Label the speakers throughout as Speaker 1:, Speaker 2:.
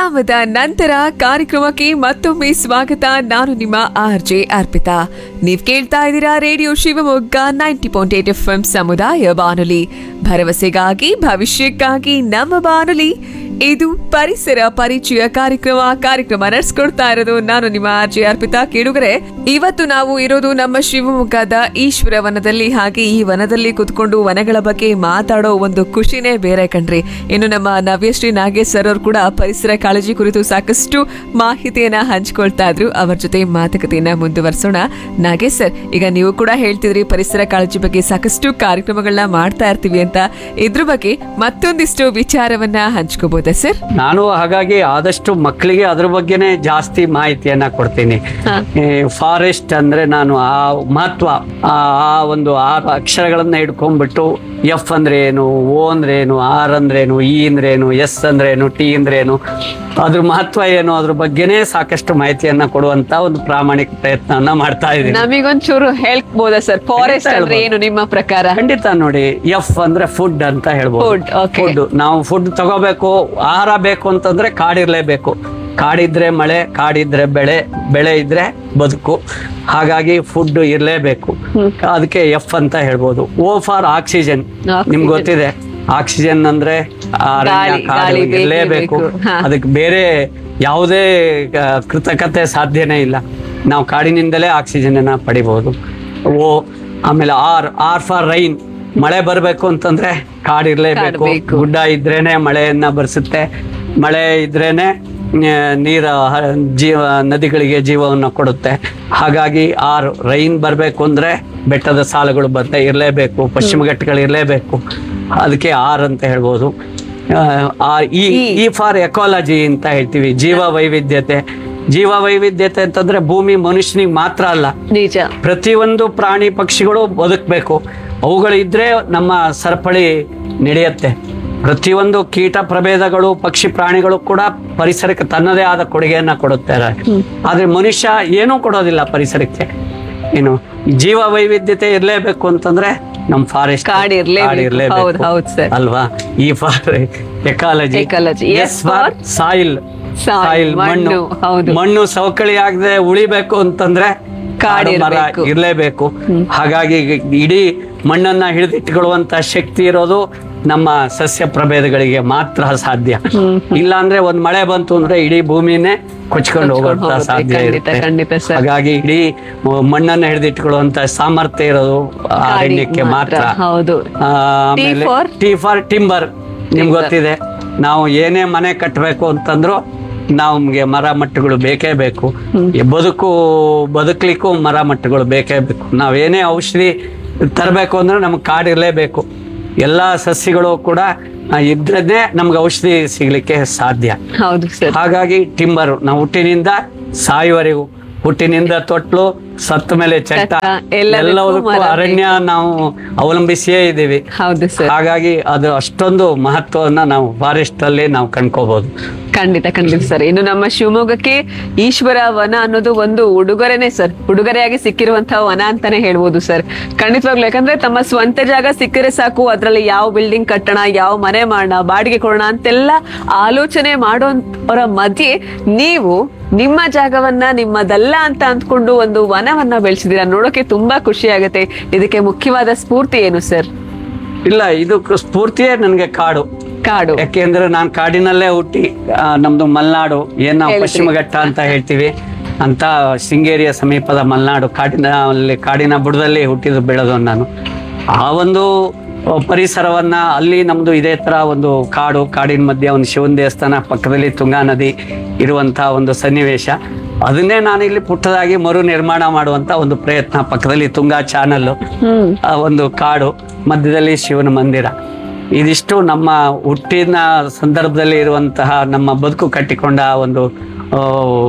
Speaker 1: ವಿರಾಮದ ನಂತರ ಕಾರ್ಯಕ್ರಮಕ್ಕೆ ಮತ್ತೊಮ್ಮೆ ಸ್ವಾಗತ ನಾನು ನಿಮ್ಮ ಆರ್ ಜೆ ಅರ್ಪಿತಾ ನೀವ್ ಕೇಳ್ತಾ ಇದ್ದೀರಾ radio Shivamogga ninety point eight F M ಸಮುದಾಯ ಬಾನುಲಿ ಭರವಸೆಗಾಗಿ ಭವಿಷ್ಯಕ್ಕಾಗಿ ನಮ್ಮ ಬಾನುಲಿ ಇದು ಪರಿಸರ ಪರಿಚಯ ಕಾರ್ಯಕ್ರಮ ಕಾರ್ಯಕ್ರಮ ನಡೆಸ್ಕೊಡ್ತಾ ಇರೋದು ನಾನು ನಿಮ್ಮ ಆರ್ ಜೆ ಅರ್ಪಿತಾ ಕೇಳುಗರೆ ಇವತ್ತು ನಾವು ಇರೋದು ನಮ್ಮ ಶಿವಮೊಗ್ಗದ ಈಶ್ವರ ವನದಲ್ಲಿ ಹಾಗೆ ಈ ವನದಲ್ಲಿ ಕುತ್ಕೊಂಡು ವನಗಳ ಬಗ್ಗೆ ಮಾತಾಡೋ ಒಂದು ಖುಷಿನೇ ಬೇರೆ ಕಣ್ರಿ ಇನ್ನು ನಮ್ಮ ನವ್ಯಶ್ರೀ ನಾಗೇಶ್ ಸರ್ ಅವರು ಕೂಡ ಪರಿಸರ ಕಾಳಜಿ ಕುರಿತು ಸಾಕಷ್ಟು ಮಾಹಿತಿಯನ್ನ ಹಂಚ್ಕೊಳ್ತಾ ಇದ್ರು ಅವರ ಜೊತೆ ಮಾತುಕತೆಯನ್ನ ಮುಂದುವರಿಸೋಣ ನಾಗೇಶ್ ಸರ್ ಈಗ ನೀವು ಕೂಡ ಹೇಳ್ತಿದ್ರಿ ಪರಿಸರ ಕಾಳಜಿ ಬಗ್ಗೆ ಸಾಕಷ್ಟು ಕಾರ್ಯಕ್ರಮಗಳನ್ನ ಮಾಡ್ತಾ ಇರ್ತೀವಿ ಅಂತ ಇದ್ರ ಬಗ್ಗೆ ಮತ್ತೊಂದಿಷ್ಟು ವಿಚಾರವನ್ನ ಹಂಚ್ಕೋಬಹುದಾ ಸರ್
Speaker 2: ನಾನು ಹಾಗಾಗಿ ಆದಷ್ಟು ಮಕ್ಕಳಿಗೆ ಅದ್ರ ಬಗ್ಗೆನೇ ಜಾಸ್ತಿ ಮಾಹಿತಿಯನ್ನ ಕೊಡ್ತೀನಿ
Speaker 1: ಹಾ.
Speaker 2: ಫಾರೆಸ್ಟ್ ಅಂದ್ರೆ ನಾನು ಆ ಮಹತ್ವ ಆ ಆ ಒಂದು ಆರು ಅಕ್ಷರಗಳನ್ನ ಹಿಡ್ಕೊಂಡ್ಬಿಟ್ಟು ಎಫ್ ಅಂದ್ರೆ ಏನು ಓ ಅಂದ್ರೆ ಏನು ಆರ್ ಅಂದ್ರೆ ಏನು ಇ ಅಂದ್ರೆ ಏನು ಎಸ್ ಅಂದ್ರೆ ಏನು ಟಿ ಅಂದ್ರೆ ಏನು ಅದ್ರ ಮಹತ್ವ ಏನು ಅದ್ರ ಬಗ್ಗೆನೇ ಸಾಕಷ್ಟು ಮಾಹಿತಿಯನ್ನ ಕೊಡುವಂತ ಒಂದು ಪ್ರಾಮಾಣಿಕ ಪ್ರಯತ್ನವನ್ನ ಮಾಡ್ತಾ ಇದ್ದೀನಿ
Speaker 1: ನಮಗೊಂಚೂರು ಹೇಳ್ಬೋದಾ ಸರ್ ಫಾರೆಸ್ಟ್ ಅಂದ್ರೆ ಏನು ನಿಮ್ಮ ಪ್ರಕಾರ
Speaker 2: ಖಂಡಿತ ನೋಡಿ ಎಫ್ ಅಂದ್ರೆ ಫುಡ್ ಅಂತ ಹೇಳ್ಬೋದು
Speaker 1: Food, okay.
Speaker 2: ಫುಡ್ ನಾವು ಫುಡ್ ತಗೋಬೇಕು ಆಹಾರ ಬೇಕು ಅಂತಂದ್ರೆ ಕಾಡಿರ್ಲೇಬೇಕು ಕಾಡಿದ್ರೆ ಮಳೆ ಕಾಡಿದ್ರೆ ಬೆಳೆ ಬೆಳೆ ಇದ್ರೆ ಬದುಕು ಹಾಗಾಗಿ ಫುಡ್ ಇರ್ಲೇಬೇಕು ಅದಕ್ಕೆ ಎಫ್ ಅಂತ ಹೇಳ್ಬೋದು ಓ ಫಾರ್ ಆಕ್ಸಿಜನ್
Speaker 1: Oxygen.
Speaker 2: ನಿಮ್ಗೆ ಗೊತ್ತಿದೆ ಆಕ್ಸಿಜನ್ ಅಂದ್ರೆ ಅರಣ್ಯ,
Speaker 1: ಗಾಳಿ,
Speaker 2: ಕಾಡು
Speaker 1: ಗಾಳಿ ಬೇಕೇ
Speaker 2: ಇರ್ಲೇಬೇಕು
Speaker 1: ಬೇಕು. ಹಾ.
Speaker 2: ಅದಕ್ಕೆ ಬೇರೆ ಯಾವುದೇ ಆ, ಕೃತಕತೆ ಸಾಧ್ಯನೇ ಇಲ್ಲ ನಾವು ಕಾಡಿನಿಂದಲೇ ಆಕ್ಸಿಜನ್ ಅನ್ನ ಪಡಿಬಹುದು ಓ ಆಮೇಲೆ ಆರ್ ಆರ್ ಫಾರ್ ರೈನ್ ಮಳೆ ಬರಬೇಕು ಅಂತಂದ್ರೆ ಕಾಡಿರ್ಲೇಬೇಕು
Speaker 1: ಕಾಡ್ ಬೇಕು.
Speaker 2: ಗುಡ್ಡ ಇದ್ರೇನೆ ಮಳೆಯನ್ನ ಬರ್ಸುತ್ತೆ ಮಳೆ ಇದ್ರೇನೆ ಆ, ನೀರ ಹ- ಜೀವ ನದಿಗಳಿಗೆ ಜೀವವನ್ನು ಕೊಡುತ್ತೆ ಹಾಗಾಗಿ ಆರ್ ರೈನ್ ಬರಬೇಕು ಅಂದ್ರೆ ಬೆಟ್ಟದ ಸಾಲುಗಳು ಬರ್ತಾ ಇರಲೇಬೇಕು ಪಶ್ಚಿಮ ಘಟ್ಟಗಳು ಇರಲೇಬೇಕು ಅದಕ್ಕೆ ಆರ್ ಅಂತ ಹೇಳ್ಬೋದು ಆ, ಆ, ಈ ಈ ಫಾರ್ ಎಕಾಲಜಿ ಅಂತ ಹೇಳ್ತೀವಿ ಜೀವ ವೈವಿಧ್ಯತೆ ಜೀವ ವೈವಿಧ್ಯತೆ ಅಂತಂದ್ರೆ ಭೂಮಿ ಮನುಷ್ಯನಿಗೆ ಮಾತ್ರ ಅಲ್ಲ
Speaker 1: ನಿಜ
Speaker 2: ಪ್ರತಿಯೊಂದು ಪ್ರಾಣಿ ಪಕ್ಷಿಗಳು ಬದುಕಬೇಕು ಅವುಗಳು ಇದ್ರೆ ನಮ್ಮ ಸರಪಳಿ ನಡೆಯುತ್ತೆ ಪ್ರತಿಯೊಂದು ಕೀಟ ಪ್ರಭೇದಗಳು ಪಕ್ಷಿ ಪ್ರಾಣಿಗಳು ಕೂಡ ಪರಿಸರಕ್ಕೆ ತನ್ನದೇ ಆದ ಕೊಡುಗೆಯನ್ನ ಕೊಡುತ್ತಾರೆ ಆದ್ರೆ ಮನುಷ್ಯ ಏನೂ ಕೊಡೋದಿಲ್ಲ ಪರಿಸರಕ್ಕೆ ಏನು ಜೀವ ವೈವಿಧ್ಯತೆ ಇರ್ಲೇಬೇಕು ಅಂತಂದ್ರೆ ನಮ್ ಫಾರೆಸ್ಟ್
Speaker 1: ಕಾಡ್ ಇರ್ಲೇಬೇಕು. ಹೌದ್, ಹೌದ್ sir.
Speaker 2: ಅಲ್ವಾ ಈ for ecology
Speaker 1: Ecology. Yes for
Speaker 2: soil
Speaker 1: soil,
Speaker 2: soil ಮಣ್ಣು
Speaker 1: ಮಣ್ಣು, ಹೌದು.
Speaker 2: ಮಣ್ಣು ಸವಕಳಿ ಆಗದೆ ಉಳಿಬೇಕು ಅಂತಂದ್ರೆ
Speaker 1: ಕಾಡ್
Speaker 2: ಕಾಡು ಮರ
Speaker 1: ಇರ್ಬೇಕು.
Speaker 2: ಇರ್ಲೇಬೇಕು ಹಾಗಾಗಿ ಈಗ ಇಡೀ ಮಣ್ಣನ್ನ ಹಿಡಿದಿಟ್ಟುಕೊಳ್ಳುವಂತ ಶಕ್ತಿ ಇರೋದು ನಮ್ಮ ಸಸ್ಯ ಪ್ರಭೇದಗಳಿಗೆ ಮಾತ್ರ ಸಾಧ್ಯ ಇಲ್ಲ ಅಂದ್ರೆ ಒಂದ್ ಮಳೆ ಬಂತು ಅಂದ್ರೆ ಇಡೀ ಭೂಮಿನೇ ಕೊಚ್ಕೊಂಡು ಹೋಗುವಂತ
Speaker 1: ಹೋಗುತ್ತೆ.
Speaker 2: ಸಾಧ್ಯ
Speaker 1: ಖಂಡಿತ,
Speaker 2: ಇರುತ್ತೆ
Speaker 1: ಖಂಡಿತ sir.
Speaker 2: ಹಾಗಾಗಿ ಇಡೀ ಮಣ್ಣನ್ನ ಹಿಡಿದಿಟ್ಟುಕೊಳ್ಳುವಂತ ಸಾಮರ್ಥ್ಯ ಇರೋದು ಅರಣ್ಯಕ್ಕೆ ಮಾತ್ರ
Speaker 1: ಹೌದು
Speaker 2: ಆ, ಆಮೇಲೆ
Speaker 1: for?
Speaker 2: ಟಿ ಫಾರ್ ಟಿಂಬರ್ ನಿಮ್ಗೆ
Speaker 1: Timber.
Speaker 2: ಗೊತ್ತಿದೆ ನಾವು ಏನೇ ಮನೆ ಕಟ್ಟಬೇಕು ಅಂತಂದ್ರು ನಮ್ಗೆ ಮರ ಮಟ್ಟಗಳು ಬೇಕೇ ಬೇಕು ಈ ಬದುಕು ಬದುಕ್ಲಿಕ್ಕೂ ಮರ ಮಟ್ಟಗಳು ಬೇಕೇ ಬೇಕು ನಾವೇನೇ ಔಷಧಿ ತರಬೇಕು ಅಂದ್ರೆ ನಮ್ಗೆ ಕಾಡಿರ್ಲೇಬೇಕು ಎಲ್ಲಾ ಸಸ್ಯಗಳು ಕೂಡ ಆ, ಇದ್ರದ್ದೇ ನಮ್ಗೆ ಔಷಧಿ ಸಿಗ್ಲಿಕ್ಕೆ ಸಾಧ್ಯ
Speaker 1: ಹೌದು ಸರ್
Speaker 2: ಹಾಗಾಗಿ ಟಿಂಬರು ನಾವು ಹುಟ್ಟಿನಿಂದ ಸಾಯುವರೆಗೂ ಹುಟ್ಟಿನಿಂದ ತೊಟ್ಲು ಸತ್ತ ಮೇಲೆ ಚಟ್ಟ
Speaker 1: ಚಟ್ಟ, ಎಲ್ಲದಕ್ಕೂ
Speaker 2: ಎಲ್ಲದಕ್ಕೂ
Speaker 1: ಮರ
Speaker 2: ಅರಣ್ಯ ನಾವು ಅವಲಂಬಿಸಿಯೇ ಇದ್ದೀವಿ
Speaker 1: ಹೌದು ಸರ್
Speaker 2: ಹಾಗಾಗಿ ಅದು ಅಷ್ಟೊಂದು ಮಹತ್ವವನ್ನ ನಾವು ಫಾರೆಸ್ಟ್ ಅಲ್ಲಿ ನಾವು ಕಂಡ್ಕೋಬಹುದು
Speaker 1: ಖಂಡಿತ ಖಂಡಿತ ಸರ್ ಇನ್ನು ನಮ್ಮ ಶಿವಮೊಗ್ಗಕ್ಕೆ ಈಶ್ವರ ವನ ಅನ್ನೋದು ಒಂದು ಉಡುಗೊರೆನೆ ಸರ್ ಉಡುಗೊರೆಯಾಗಿ ಸಿಕ್ಕಿರುವಂತಹ ವನ ಅಂತಾನೆ ಹೇಳ್ಬೋದು ಸರ್ ಖಂಡಿತವಾಗ್ಲು ಯಾಕಂದ್ರೆ ತಮ್ಮ ಸ್ವಂತ ಜಾಗ ಸಿಕ್ಕರೆ ಸಾಕು ಅದ್ರಲ್ಲಿ ಯಾವ ಬಿಲ್ಡಿಂಗ್ ಕಟ್ಟಣ ಯಾವ ಮನೆ ಮಾಡೋಣ ಬಾಡಿಗೆ ಕೊಡೋಣ ಅಂತೆಲ್ಲ ಆಲೋಚನೆ ಮಾಡೋರ ಮಧ್ಯೆ ನೀವು ನಿಮ್ಮ ಜಾಗವನ್ನ ನಿಮ್ಮದಲ್ಲ ಅಂತ ಅಂದ್ಕೊಂಡು ಒಂದು ವನವನ್ನ ಬೆಳೆಸಿದೀರಾ ನೋಡೋಕೆ ತುಂಬಾ ಖುಷಿ ಆಗುತ್ತೆ ಇದಕ್ಕೆ ಮುಖ್ಯವಾದ ಸ್ಫೂರ್ತಿ ಏನು ಸರ್
Speaker 2: ಇಲ್ಲ ಇದು ಸ್ಫೂರ್ತಿಯೇ ನನಗೆ ಕಾಡು
Speaker 1: ಕಾಡು
Speaker 2: ಯಾಕೆಂದ್ರೆ ನಾನು ಕಾಡಿನಲ್ಲೇ ಹುಟ್ಟಿ ಆ, ನಮ್ದು ಮಲೆನಾಡು ಏನ್ ನಾವು
Speaker 1: ಹೇಳ್ತೀವಿ.
Speaker 2: ಪಶ್ಚಿಮ ಘಟ್ಟ ಅಂತ ಹೇಳ್ತೀವಿ ಅಂತ ಶೃಂಗೇರಿಯ ಸಮೀಪದ ಮಲೆನಾಡು ಕಾಡಿನ ಅಲ್ಲಿ ಕಾಡಿನ ಬುಡದಲ್ಲಿ ಹುಟ್ಟಿದ್ದು ಬೆಳೆದು ನಾನು ಆ ಒಂದು ಪರಿಸರವನ್ನ ಅಲ್ಲಿ ನಮ್ದು ಇದೇ ತರ ಒಂದು ಕಾಡು ಕಾಡಿನ ಮಧ್ಯೆ ಒಂದು ಶಿವನ ದೇವಸ್ಥಾನ ಪಕ್ಕದಲ್ಲಿ ತುಂಗಾ ನದಿ ಇರುವಂತಹ ಒಂದು ಸನ್ನಿವೇಶ ಅದನ್ನೇ ನಾನು ಇಲ್ಲಿ ಪುಟ್ಟದಾಗಿ ಮರು ನಿರ್ಮಾಣ ಮಾಡುವಂತ ಒಂದು ಪ್ರಯತ್ನ ಪಕ್ಕದಲ್ಲಿ ತುಂಗಾ ಚಾನಲ್
Speaker 1: ಹ್ಮ್
Speaker 2: ಆ ಒಂದು ಕಾಡು ಮಧ್ಯದಲ್ಲಿ ಶಿವನ ಮಂದಿರ ಇದಿಷ್ಟು ನಮ್ಮ ಹುಟ್ಟಿನ ಸಂದರ್ಭದಲ್ಲಿ ಇರುವಂತಹ ನಮ್ಮ ಬದುಕು ಕಟ್ಟಿಕೊಂಡ ಒಂದು ಆ,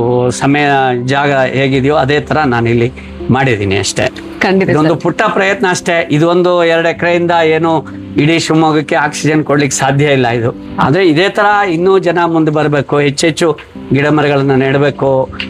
Speaker 2: ಸಮಯ ಜಾಗ ಹೇಗಿದೆಯೋ ಅದೇ ತರ ನಾನಿಲ್ಲಿ ಮಾಡಿದ್ದೀನಿ ಅಷ್ಟೇ
Speaker 1: ಖಂಡಿತ
Speaker 2: ಇದೊಂದು ಪುಟ್ಟ ಪ್ರಯತ್ನ ಅಷ್ಟೇ ಇದೊಂದು ಎರಡು ಎಕರೆಯಿಂದ ಏನು ಇಡೀ ಶಿವಮೊಗ್ಗಕ್ಕೆ ಆಕ್ಸಿಜನ್ ಕೊಡ್ಲಿಕ್ಕೆ ಸಾಧ್ಯ ಇಲ್ಲ ಇದು ಆದ್ರೆ ಇದೇ ತರ ಇನ್ನೂ ಜನ ಮುಂದೆ ಬರಬೇಕು ಹೆಚ್ಚೆಚ್ಚು ಗಿಡ ಮರಗಳನ್ನ ನೆಡಬೇಕು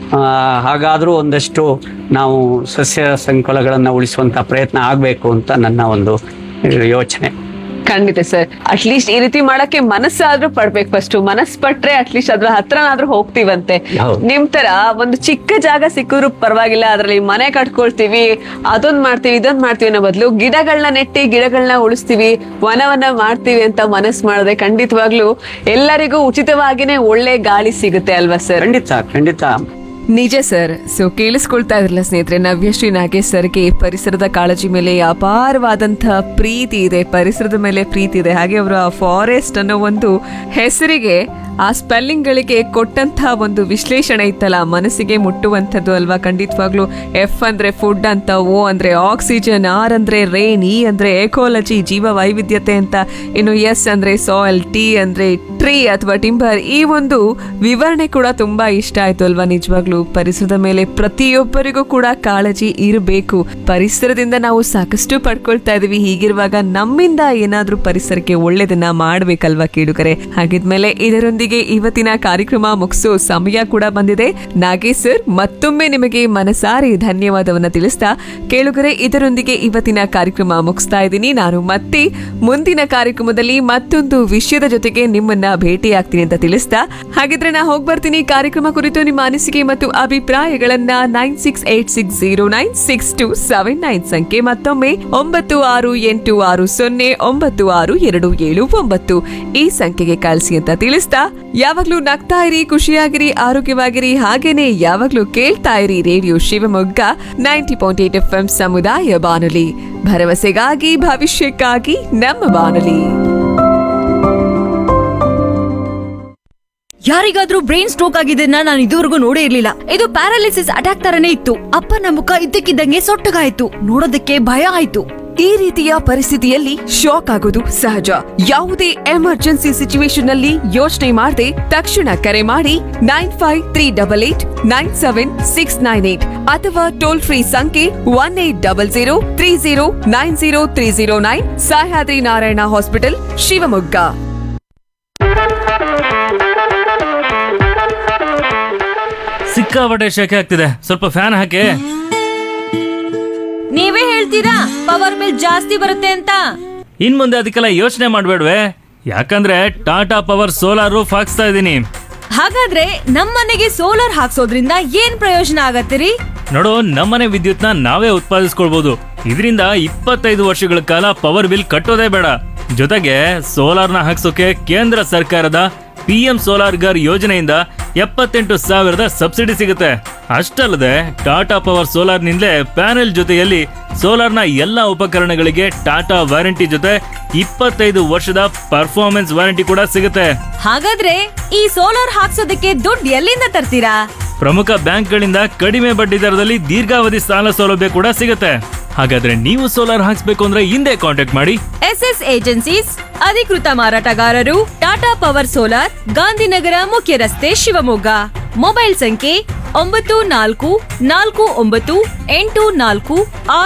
Speaker 2: ಹಾಗಾದ್ರೂ ಒಂದಷ್ಟು ನಾವು ಸಸ್ಯ ಸಂಕುಲಗಳನ್ನ ಉಳಿಸುವಂತ ಪ್ರಯತ್ನ ಆಗ್ಬೇಕು ಅಂತ ನನ್ನ ಒಂದು ಯೋಚನೆ
Speaker 1: ಖಂಡಿತ ಸರ್ ಅಟ್ಲೀಸ್ಟ್ ಈ ರೀತಿ ಮಾಡಕ್ಕೆ ಮನಸ್ಸಾದ್ರೂ ಪಡ್ಬೇಕು ಫಸ್ಟ್ ಮನಸ್ ಪಟ್ರೆ ಅಟ್ಲೀಸ್ಟ್ ಅದ್ರ ಹತ್ರನಾದ್ರೂ ಹೋಗ್ತೀವಂತೆ
Speaker 2: ಹೌದು.
Speaker 1: ನಿಮ್ ತರ ಒಂದು ಚಿಕ್ಕ ಜಾಗ ಸಿಕ್ಕಿದ್ರು ಪರವಾಗಿಲ್ಲ ಅದ್ರಲ್ಲಿ ಮನೆ ಕಟ್ಕೊಳ್ತೀವಿ ಅದೊಂದ್ ಮಾಡ್ತೀವಿ ಇದೊಂದ್ ಮಾಡ್ತೀವಿ ಅನ್ನೋ ಬದಲು ಗಿಡಗಳನ್ನ ನೆಟ್ಟಿ ಗಿಡಗಳನ್ನ ಉಳಿಸ್ತೀವಿ ವನವನ್ನ ಮಾಡ್ತೀವಿ ಅಂತ ಮನಸ್ ಮಾಡಿದ್ರೆ ಖಂಡಿತವಾಗ್ಲೂ ಎಲ್ಲರಿಗೂ ಉಚಿತವಾಗಿನೇ ಒಳ್ಳೆ ಗಾಳಿ ಸಿಗುತ್ತೆ ಅಲ್ವಾ ಸರ್
Speaker 2: ಖಂಡಿತ ಖಂಡಿತ
Speaker 1: ನಿಜ ಸರ್ ಸೊ ಕೇಳಿಸ್ಕೊಳ್ತಾ ಇದ್ರಲ್ಲ ಸ್ನೇಹಿತರೆ ನವ್ಯಶ್ರೀ ನಾಗೇಶ್ ಸರ್ಗೆ ಪರಿಸರದ ಕಾಳಜಿ ಮೇಲೆ ಅಪಾರವಾದಂತಹ ಪ್ರೀತಿ ಇದೆ ಪರಿಸರದ ಮೇಲೆ ಪ್ರೀತಿ ಇದೆ ಹಾಗೆ ಅವರು ಆ ಫಾರೆಸ್ಟ್ ಅನ್ನೋ ಒಂದು ಹೆಸರಿಗೆ ಆ ಸ್ಪೆಲ್ಲಿಂಗ್ ಗಳಿಗೆ ಕೊಟ್ಟಂತಹ ಒಂದು ವಿಶ್ಲೇಷಣೆ ಇತ್ತಲ್ಲ ಮನಸ್ಸಿಗೆ ಮುಟ್ಟುವಂಥದ್ದು ಅಲ್ವಾ ಖಂಡಿತವಾಗ್ಲೂ ಎಫ್ ಅಂದ್ರೆ ಫುಡ್ ಅಂತ ಓ ಅಂದ್ರೆ ಆಕ್ಸಿಜನ್ ಆರ್ ಅಂದ್ರೆ ರೇನ್ ಇ ಅಂದ್ರೆ ಎಕೋಲಜಿ ಜೀವ ವೈವಿಧ್ಯತೆ ಅಂತ ಇನ್ನು ಎಸ್ ಅಂದ್ರೆ ಸಾಯಿಲ್ ಟಿ ಅಂದ್ರೆ ಟ್ರೀ ಅಥವಾ ಟಿಂಬರ್ ಈ ಒಂದು ವಿವರಣೆ ಕೂಡ ತುಂಬಾ ಇಷ್ಟ ಆಯ್ತು ಅಲ್ವಾ ನಿಜವಾಗ್ಲೂ ಪರಿಸರದ ಮೇಲೆ ಪ್ರತಿಯೊಬ್ಬರಿಗೂ ಕೂಡ ಕಾಳಜಿ ಇರಬೇಕು ಪರಿಸರದಿಂದ ನಾವು ಸಾಕಷ್ಟು ಪಡ್ಕೊಳ್ತಾ ಇದೀವಿ ಹೀಗಿರುವಾಗ ನಮ್ಮಿಂದ ಏನಾದ್ರೂ ಪರಿಸರಕ್ಕೆ ಒಳ್ಳೇದನ್ನ ಮಾಡ್ಬೇಕಲ್ವಾ ಕೇಳುಗರೆ ಹಾಗಿದ್ಮೇಲೆ ಇದರೊಂದಿಗೆ ಇವತ್ತಿನ ಕಾರ್ಯಕ್ರಮ ಮುಗಿಸೋ ಸಮಯ ಕೂಡ ಬಂದಿದೆ ನಾಗೇಶ್ ಸರ್ ಮತ್ತೊಮ್ಮೆ ನಿಮಗೆ ಮನಸಾರಿ ಧನ್ಯವಾದವನ್ನ ತಿಳಿಸ್ತಾ ಕೇಳುಗರೆ ಇದರೊಂದಿಗೆ ಇವತ್ತಿನ ಕಾರ್ಯಕ್ರಮ ಮುಗಿಸ್ತಾ ಇದ್ದೀನಿ ನಾನು ಮತ್ತೆ ಮುಂದಿನ ಕಾರ್ಯಕ್ರಮದಲ್ಲಿ ಮತ್ತೊಂದು ವಿಷಯದ ಜೊತೆಗೆ ನಿಮ್ಮನ್ನ ಭೇಟಿ ಆಗ್ತೀನಿ ಅಂತ ತಿಳಿಸ್ತಾ ಹಾಗಿದ್ರೆ ನಾ ಹೋಗಿ ಬರ್ತೀನಿ ಕಾರ್ಯಕ್ರಮ ಕುರಿತು ನಿಮ್ಮ ಅನಿಸಿಕೆ ಮತ್ತು ಅಭಿಪ್ರಾಯಗಳನ್ನ nine six eight six zero nine six two seven nine ಸಂಖ್ಯೆ ಮತ್ತೊಮ್ಮೆ ಒಂಬತ್ತು ಆರು ಎಂಟು ಆರು ಸೊನ್ನೆ ಒಂಬತ್ತು ಆರು ಎರಡು ಏಳು ಒಂಬತ್ತು ಈ ಸಂಖ್ಯೆಗೆ ಕಳಿಸಿ ಅಂತ ತಿಳಿಸ್ತಾ ಯಾವಾಗ್ಲೂ ನಗ್ತಾ ಇರಿ ಖುಷಿಯಾಗಿರಿ ಆರೋಗ್ಯವಾಗಿರಿ ಹಾಗೇನೆ ಯಾವಾಗ್ಲೂ ಕೇಳ್ತಾ ಇರಿ radio Shivamogga ninety point eight F M ಸಮುದಾಯ ಬಾನುಲಿ ಭರವಸೆಗಾಗಿ ಭವಿಷ್ಯಕ್ಕಾಗಿ ನಮ್ಮ ಬಾನುಲಿ
Speaker 3: ಯಾರಿಗಾದ್ರೂ ಬ್ರೈನ್ ಸ್ಟ್ರೋಕ್ ಆಗಿದ್ದನ್ನ ನಾನು ಇದುವರೆಗೂ ನೋಡೇ ಇರ್ಲಿಲ್ಲ ಇದು ಪ್ಯಾರಾಲಿಸಿಸ್ ಅಟ್ಯಾಕ್ ತರನೇ ಇತ್ತು ಅಪ್ಪನ ಮುಖ ಇದ್ದಕ್ಕಿದ್ದಂಗೆ ಸೊಟ್ಟಗಾಯ್ತು ನೋಡೋದಕ್ಕೆ ಭಯ ಆಯ್ತು
Speaker 1: ಈ ರೀತಿಯ ಪರಿಸ್ಥಿತಿಯಲ್ಲಿ ಶಾಕ್ ಆಗೋದು ಸಹಜ ಯಾವುದೇ ಎಮರ್ಜೆನ್ಸಿ ಸಿಚುವೇಶನ್ ಅಲ್ಲಿ ಯೋಚನೆ ಮಾಡದೆ ತಕ್ಷಣ ಕರೆ ಮಾಡಿ nine five three double eight nine seven six nine eight ಅಥವಾ ಟೋಲ್ ಫ್ರೀ ಸಂಖ್ಯೆ one eight double zero three zero nine zero three zero nine Sahyadri Narayana hospital Shivamogga
Speaker 4: ಸಿಕ್ಕಾಪಟ್ಟೆ ಶೆಕೆ ಆಗ್ತಿದೆ ಸ್ವಲ್ಪ ಫ್ಯಾನ್ ಹಾಕಿ
Speaker 3: ನೀವೇ ಹೇಳ್ತೀರಾ ಪವರ್ ಬಿಲ್ ಜಾಸ್ತಿ ಬರುತ್ತೆ ಅಂತ
Speaker 4: ಇನ್ ಮುಂದೆ ಅದಕ್ಕೆಲ್ಲ ಯೋಚನೆ ಮಾಡ್ಬೇಡ್ವೆ ಯಾಕಂದ್ರೆ ಟಾಟಾ ಪವರ್ ಸೋಲಾರ್ ರೂಫ್ ಹಾಕ್ಸ್ತಾ ಇದ್ದೀನಿ
Speaker 3: ಹಾಗಾದ್ರೆ ನಮ್ಮನೆಗೆ ಸೋಲಾರ್ ಹಾಕ್ಸೋದ್ರಿಂದ ಏನ್ ಪ್ರಯೋಜನ ಆಗತ್ತಿರಿ
Speaker 4: ನೋಡು ನಮ್ಮನೆ ವಿದ್ಯುತ್ನ ನಾವೇ ಉತ್ಪಾದಿಸ್ಕೊಳ್ಬಹುದು ಇದರಿಂದ ಇಪ್ಪತ್ತೈದು ವರ್ಷಗಳ ಕಾಲ ಪವರ್ ಬಿಲ್ ಕಟ್ಟೋದೇ ಬೇಡ ಜೊತೆಗೆ ಸೋಲಾರ್ನ ಹಾಕ್ಸೋಕೆ ಕೇಂದ್ರ ಸರ್ಕಾರದ ಪಿ ಎಂ ಸೋಲಾರ್ ಗರ್ ಯೋಜನೆಯಿಂದ ಎಪ್ಪತ್ತೆಂಟು ಸಾವಿರದ ಸಬ್ಸಿಡಿ ಸಿಗುತ್ತೆ ಅಷ್ಟಲ್ಲದೆ ಟಾಟಾ ಪವರ್ ಸೋಲಾರ್ನಿಂದಲೇ ಪ್ಯಾನೆಲ್ ಜೊತೆಯಲ್ಲಿ ಸೋಲಾರ್ನ ಎಲ್ಲ ಉಪಕರಣಗಳಿಗೆ ಟಾಟಾ ವಾರಂಟಿ ಜೊತೆ ಇಪ್ಪತ್ತೈದು ವರ್ಷದ ಪರ್ಫಾರ್ಮೆನ್ಸ್ ವಾರಂಟಿ ಕೂಡ ಸಿಗುತ್ತೆ
Speaker 3: ಹಾಗಾದ್ರೆ ಈ ಸೋಲಾರ್ ಹಾಕ್ಸೋದಕ್ಕೆ ದುಡ್ಡು ಎಲ್ಲಿಂದ ತರ್ತೀರಾ
Speaker 4: ಪ್ರಮುಖ ಬ್ಯಾಂಕ್ಗಳಿಂದ ಕಡಿಮೆ ಬಡ್ಡಿ ದರದಲ್ಲಿ ದೀರ್ಘಾವಧಿ ಸಾಲ ಸೌಲಭ್ಯ ಕೂಡ ಸಿಗುತ್ತೆ ಹಾಗಾದ್ರೆ ನೀವು ಸೋಲಾರ್ ಹಾಕ್ಸ್ಬೇಕು ಅಂದ್ರೆ ಹಿಂದೆ ಕಾಂಟ್ಯಾಕ್ಟ್ ಮಾಡಿ
Speaker 3: ಎಸ್ ಎಸ್ ಏಜೆನ್ಸೀಸ್ ಅಧಿಕೃತ ಮಾರಾಟಗಾರರು ಟಾಟಾ ಪವರ್ ಸೋಲಾರ್ ಗಾಂಧಿನಗರ ಮುಖ್ಯ ರಸ್ತೆ ಶಿವಮೊಗ್ಗ ಮೊಬೈಲ್ ಸಂಖ್ಯೆ ಒಂಬತ್ತು ನಾಲ್ಕು ನಾಲ್ಕು ಒಂಬತ್ತು ಎಂಟು ನಾಲ್ಕು